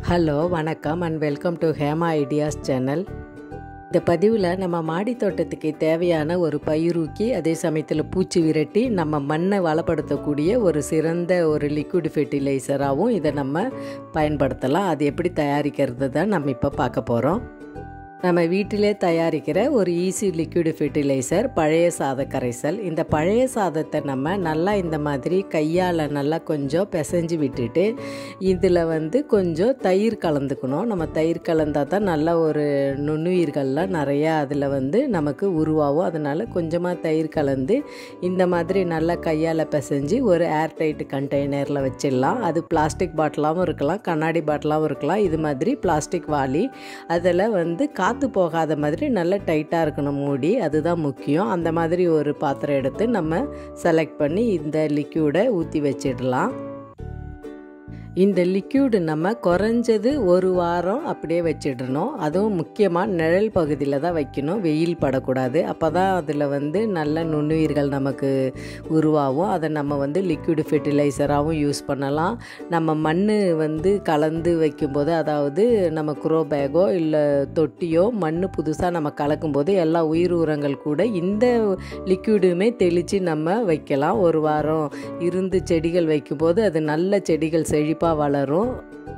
hello வணக்கம் and welcome to Hema Ideas channel இந்த பதிவில் நம்ம மாடி தோட்டத்துக்கு தேவையான ஒரு பயிரூக்கி அதே சமயத்தில் பூச்சி விரட்டி நம்ம மண்ணை வளப்படுத்தக்கூடிய ஒரு சிறந்த ஒரு லிக்விட் ஃபெர்டிலைசராகவும் இதை நம்ம பயன்படுத்தலாம் அது எப்படி தயாரிக்கிறது தான் நம்ம இப்போ பார்க்க போகிறோம் நம்ம வீட்டிலே தயாரிக்கிற ஒரு ஈஸி லிக்விட் ஃபெர்டிலைசர் பழைய சாத கரைசல் இந்த பழைய சாதத்தை நம்ம நல்லா இந்த மாதிரி கையால் நல்லா கொஞ்சம் பிசைஞ்சு விட்டுட்டு இதில் வந்து கொஞ்சம் தயிர் கலந்துக்கணும் நம்ம தயிர் கலந்தால் தான் நல்ல ஒரு நுண்ணுயிர்கள்லாம் நிறையா அதில் வந்து நமக்கு உருவாகும் அதனால் கொஞ்சமாக தயிர் கலந்து இந்த மாதிரி நல்லா கையால் பிசைஞ்சு ஒரு ஏர்டைட் கண்டெய்னரில் வச்சிடலாம் அது பிளாஸ்டிக் பாட்டிலாகவும் இருக்கலாம் கண்ணாடி பாட்டிலாகவும் இருக்கலாம் இது மாதிரி பிளாஸ்டிக் வாளி அதில் வந்து காற்று போகாத மாதிரி நல்ல டைட்டாக இருக்கணும் மூடி அதுதான் முக்கியம் அந்த மாதிரி ஒரு பாத்திரம் எடுத்து நம்ம செலக்ட் பண்ணி இந்த லிக்யூடை ஊற்றி வச்சிடலாம் இந்த லிக்யூடு நம்ம குறைஞ்சது ஒரு வாரம் அப்படியே வச்சிடணும் அதுவும் முக்கியமாக நிழல் பகுதியில் தான் வைக்கணும் வெயில் படக்கூடாது அப்போ தான் அதில் வந்து நல்ல நுண்ணுயிர்கள் நமக்கு உருவாகும் அதை நம்ம வந்து லிக்விட் ஃபெர்டிலைசராகவும் யூஸ் பண்ணலாம் நம்ம மண் வந்து கலந்து வைக்கும்போது அதாவது நம்ம குரோ பேக்கோ இல்லை தொட்டியோ மண் புதுசாக நம்ம கலக்கும்போது எல்லா உயிர் உரங்கள் கூட இந்த லிக்விடுமே தெளித்து நம்ம வைக்கலாம் ஒரு வாரம் இருந்து செடிகள் வைக்கும்போது அது நல்ல செடிகள் செழிப்பாக வளரும்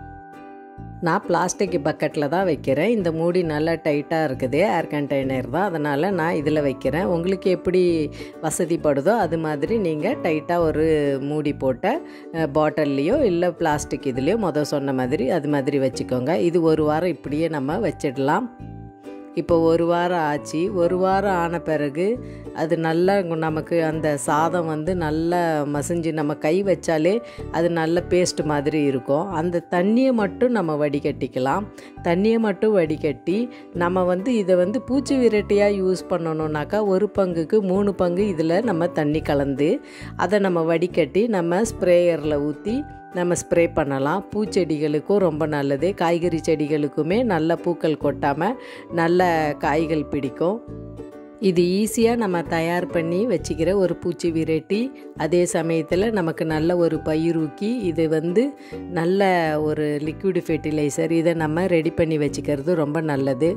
நான் பிளாஸ்டிக் பக்கெட்டில் தான் வைக்கிறேன் இந்த மூடி நல்லா டைட்டாக இருக்குது ஏர் கண்டெய்னர் தான் அதனால் நான் இதில் வைக்கிறேன் உங்களுக்கு எப்படி வசதிப்படுதோ அது மாதிரி நீங்கள் டைட்டாக ஒரு மூடி போட்ட பாட்டில்லையோ இல்லை பிளாஸ்டிக் இதுலேயோ மொதல் சொன்ன மாதிரி அது மாதிரி வச்சுக்கோங்க இது ஒரு வாரம் இப்படியே நம்ம வச்சிடலாம் இப்போ ஒரு வாரம் ஆச்சு ஒரு வாரம் ஆன பிறகு அது நல்லா நமக்கு அந்த சாதம் வந்து நல்லா மசிஞ்சு நம்ம கை வச்சாலே அது நல்ல பேஸ்ட் மாதிரி இருக்கும் அந்த தண்ணியை மட்டும் நம்ம வடிகட்டிக்கலாம் தண்ணியை மட்டும் வடிகட்டி நம்ம வந்து இதை வந்து பூச்சி விரட்டியாக யூஸ் பண்ணணுன்னாக்கா ஒரு பங்குக்கு மூணு பங்கு இதில் நம்ம தண்ணி கலந்து அதை நம்ம வடிகட்டி நம்ம ஸ்ப்ரேயரில் ஊற்றி நம்ம ஸ்ப்ரே பண்ணலாம் பூச்செடிகளுக்கும் ரொம்ப நல்லது காய்கறி செடிகளுக்குமே நல்ல பூக்கள் கொட்டாமல் நல்ல காய்கள் பிடிக்கும் இது ஈஸியாக நம்ம தயார் பண்ணி வச்சுக்கிற ஒரு பூச்சி விரட்டி அதே சமயத்தில் நமக்கு நல்ல ஒரு பயிரூக்கி இது வந்து நல்ல ஒரு லிக்விட் ஃபெர்டிலைசர் இதை நம்ம ரெடி பண்ணி வச்சுக்கிறது ரொம்ப நல்லது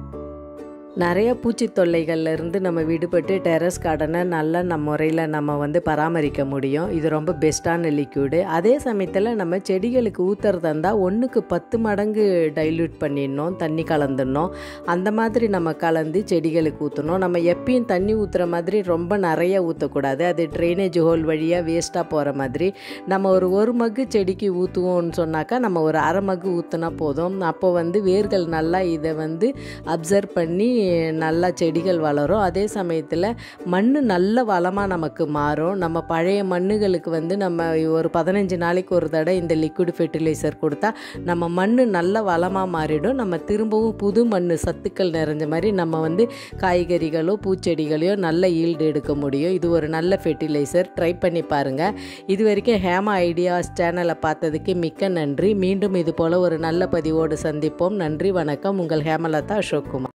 நிறைய பூச்சி தொல்லைகள்லேருந்து நம்ம விடுபட்டு டெரஸ் கார்டனை நல்ல நம்ம முறையில் நம்ம வந்து பராமரிக்க முடியும் இது ரொம்ப பெஸ்ட்டான லிக்யூடு அதே சமயத்தில் நம்ம செடிகளுக்கு ஊற்றுறதா இருந்தால் ஒன்றுக்கு பத்து மடங்கு டைல்யூட் பண்ணிடணும் தண்ணி கலந்துடணும் அந்த மாதிரி நம்ம கலந்து செடிகளுக்கு ஊற்றணும் நம்ம எப்பயும் தண்ணி ஊற்றுற மாதிரி ரொம்ப நிறைய ஊற்றக்கூடாது அது ட்ரைனேஜ் ஹோல் வழியாக வேஸ்ட்டாக போகிற மாதிரி நம்ம ஒரு ஒரு மக்கு செடிக்கு ஊற்றுவோம்னு சொன்னாக்கா நம்ம ஒரு அரை மக்கு ஊற்றினா போதும் அப்போ வந்து வேர்கள் நல்லா இதை வந்து அப்சர்வ் பண்ணி நல்லா செடிகள் வளரும் அதே சமயத்தில் மண் நல்ல வளமாக நமக்கு மாறும் நம்ம பழைய மண்ணுகளுக்கு வந்து நம்ம ஒரு பதினஞ்சு நாளைக்கு ஒரு தடவை இந்த லிக்விட் ஃபெர்டிலைசர் கொடுத்தா நம்ம மண் நல்ல வளமாக மாறிடும் நம்ம திரும்பவும் புது மண் சத்துக்கள் நிறைஞ்ச மாதிரி நம்ம வந்து காய்கறிகளோ பூச்செடிகளையோ நல்ல ஈல்டு எடுக்க முடியும் இது ஒரு நல்ல ஃபெர்டிலைசர் ட்ரை பண்ணி பாருங்கள் இது வரைக்கும் ஹேமா ஐடியாஸ் சேனலை பார்த்ததுக்கு மிக்க நன்றி மீண்டும் இது போல் ஒரு நல்ல பதிவோடு சந்திப்போம் நன்றி வணக்கம் உங்கள் ஹேமலதா அசோக் குமார்